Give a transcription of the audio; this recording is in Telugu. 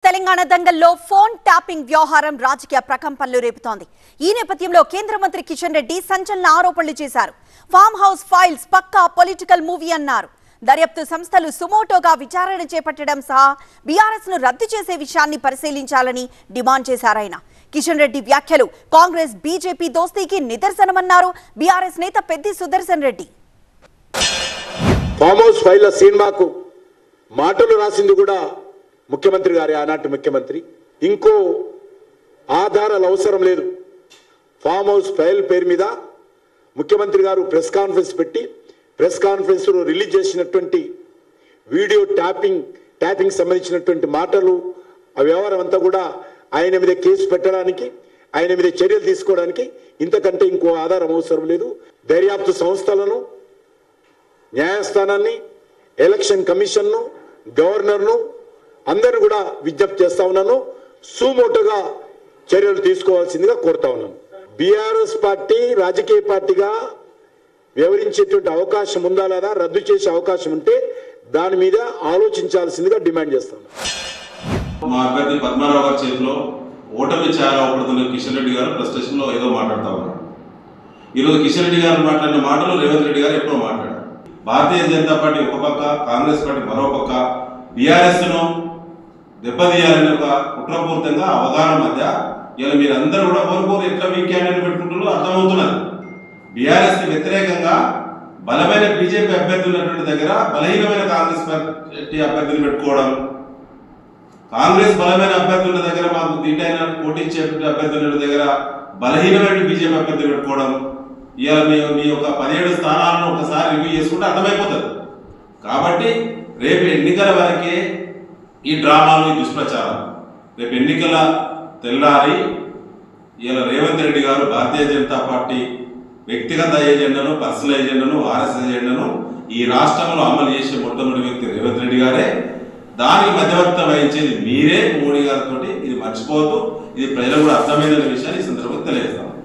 తెలంగాణ దంగల్లో ఫోన్ ట్యాపింగ్ వ్యవహారం రాజకీయ ప్రకంపనలు రేపుతోంది ఈ నేపథ్యంలో కేంద్ర మంత్రి కిషన్ రెడ్డి సంచలన ఆరోపణలు చేశారు ఫామ్ హౌస్ ఫైల్స్ పక్కా పొలిటికల్ మూవీ అన్నారు దర్యాప్తు సంస్థలు సుమోటోగా విచారణ చేపట్టడం సహా బీఆర్ఎస్ ను రద్దు చేసే విషయాన్ని పరిశీలించాలని డిమాండ్ చేశారాయన కిషన్ రెడ్డి వ్యాఖ్యలు కాంగ్రెస్ బీజేపీ దోస్తీకి నిదర్శనమన్నారు బీఆర్ఎస్ నేత పెద్ది సుదర్శన్ రెడ్డి ఫామ్ హౌస్ ఫైళ్ల సినిమాకు మాటలు రాసింది కూడా ముఖ్యమంత్రి గారి ఆనాటి ముఖ్యమంత్రి ఇంకో ఆధారాలు అవసరం లేదు ఫామ్ హౌస్ ఫైల్ పేరు మీద ముఖ్యమంత్రి గారు ప్రెస్ కాన్ఫరెన్స్ పెట్టి ప్రెస్ కాన్ఫరెన్స్లో రిలీజ్ చేసినటువంటి వీడియో ట్యాపింగ్ ట్యాపింగ్ సంబంధించినటువంటి మాటలు ఆ వ్యవహారం అంతా కూడా ఆయన మీద కేసు పెట్టడానికి ఆయన మీద చర్యలు తీసుకోవడానికి ఇంతకంటే ఇంకో ఆధారం అవసరం లేదు దర్యాప్తు సంస్థలను న్యాయస్థానాన్ని ఎలక్షన్ కమిషన్ను గవర్నర్ను అందరిని కూడా విజ్ఞప్తి చేస్తా ఉన్నాను సుమోటోగా చర్యలు తీసుకోవాల్సిందిగా కోరుతా ఉన్నాను బీఆర్ఎస్ పార్టీ రాజకీయ పార్టీగా వ్యవహరించేటువంటి అవకాశం ఉందా లేదా రద్దు చేసే అవకాశం ఉంటే దాని మీద ఆలోచించాల్సిందిగా డిమాండ్ చేస్తాను మా అభ్యర్థి పద్మారావు గారి చేతిలో ఓటమి చాలా అవపడుతున్న కిషన్ రెడ్డి గారు ప్రెస్ స్టేషన్లో ఏదో మాట్లాడుతా ఉన్నారు ఈరోజు కిషన్ రెడ్డి గారు మాట్లాడిన మాటలు రేవంత్ రెడ్డి గారు ఎప్పుడో మాట్లాడారు భారతీయ జనతా పార్టీ ఒక పక్క కాంగ్రెస్ పార్టీ మరో పక్క బీఆర్ఎస్ను దెబ్బతీయాలని ఒక కుట్రపూరితంగా అవగాహన మధ్య ఇలా మీరందరూ కూడా కోరుకోరు ఎట్లా మీ క్యాండిడేట్ పెట్టుకుంటారో అర్థమవుతున్నది బీఆర్ఎస్ కి వ్యతిరేకంగా బలమైన బీజేపీ అభ్యర్థులు ఉన్నటువంటి దగ్గర బలహీనమైన కాంగ్రెస్ పార్టీ అభ్యర్థులు పెట్టుకోవడం కాంగ్రెస్ బలమైన అభ్యర్థుల దగ్గర మాకు దీటైన పోటీ ఇచ్చేటువంటి అభ్యర్థుల దగ్గర బలహీనమైన బీజేపీ అభ్యర్థులు పెట్టుకోవడం ఇవాళ మీ మీ యొక్క పదిహేడు స్థానాలను ఒకసారి రివ్యూ చేసుకుంటే అర్థమైపోతుంది కాబట్టి రేపు ఎన్నికల వరకే ఈ డ్రామాలు ఈ దుష్ప్రచారం రేపు ఎన్నికల తెల్లారి ఇలా రేవంత్ రెడ్డి గారు భారతీయ జనతా పార్టీ వ్యక్తిగత ఏజెండాను పర్సనల్ ఏజెండాను ఆర్ఎస్ఎస్ ఏజెండాను ఈ రాష్ట్రంలో అమలు చేసే మొట్టమొదటి వ్యక్తి రేవంత్ రెడ్డి గారే దానికి మధ్యవర్తం వహించేది మీరే మోడీ గారితో ఇది మర్చిపోవద్దు ఇది ప్రజలకు కూడా అర్థమైందనే విషయాన్ని ఈ సందర్భంగా తెలియజేస్తాం